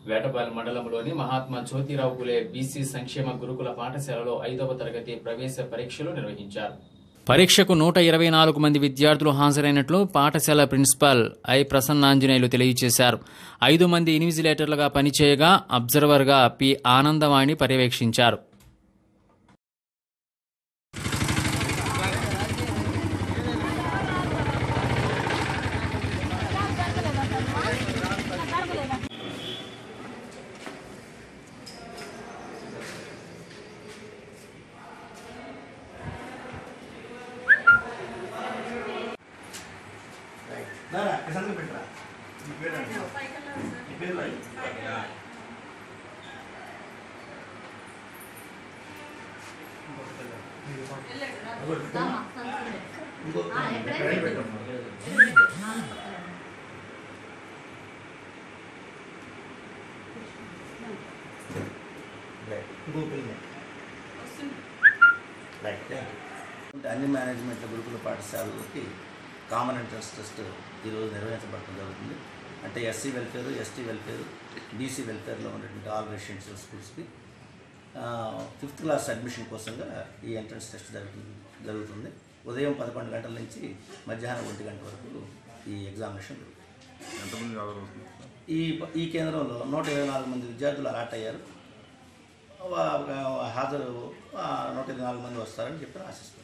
వేటపాలెం మండలంలోని మహాత్మా జ్యోతిరావు పులే బీసీ సంక్షేమ గురుకుల పాఠశాలలో ఐదవ తరగతి ప్రవేశ పరీక్షలు నిర్వహించారు పరీక్షకు నూట ఇరవై నాలుగు మంది విద్యార్థులు హాజరైనట్లు పాఠశాల ప్రిన్సిపాల్ ఐ ప్రసన్నాంజనేయులు తెలియజేశారు ఐదు మంది ఇన్విజిలేటర్లుగా పనిచేయగా అబ్జర్వర్గా పి ఆనందవాణి పర్యవేక్షించారు నానా సంతకం పెట్టరా నీ పేరు రాయండి. నీ పేరు రాయి. అదిగో పెట్టమ్మా. ఇంకో ఇక్కడ పెట్టమ్మా. రైట్. ఇంకో పెన్ రైట్ థ్యాంక్ యూ అన్ని మేనేజ్మెంట్ గురుకుల పాఠశాలలకి కామన్ ఎంట్రన్స్ టెస్ట్ ఈరోజు నిర్వహించబడటం జరుగుతుంది అంటే SC welfare ST welfare BC వెల్ఫేర్లో ఉన్నటువంటి ఆల్ రెసిడెన్షియల్ స్కూల్స్కి ఫిఫ్త్ క్లాస్ అడ్మిషన్ కోసంగా ఈ ఎంట్రన్స్ టెస్ట్ జరుగుతుంది జరుగుతుంది ఉదయం పదకొండు గంటల నుంచి మధ్యాహ్నం ఒంటి గంట వరకు ఈ ఎగ్జామినేషన్ జరుగుతుంది ఎంతమంది హాజరవుతుంది ఈ ఈ కేంద్రంలో నూట ఇరవై నాలుగు మంది విద్యార్థులు అలాట్ అయ్యారు వా- హాజరు ఆ, నూట ఇరవై నాలుగు మంది వస్తారని చెప్పి ఆశిస్తున్నాను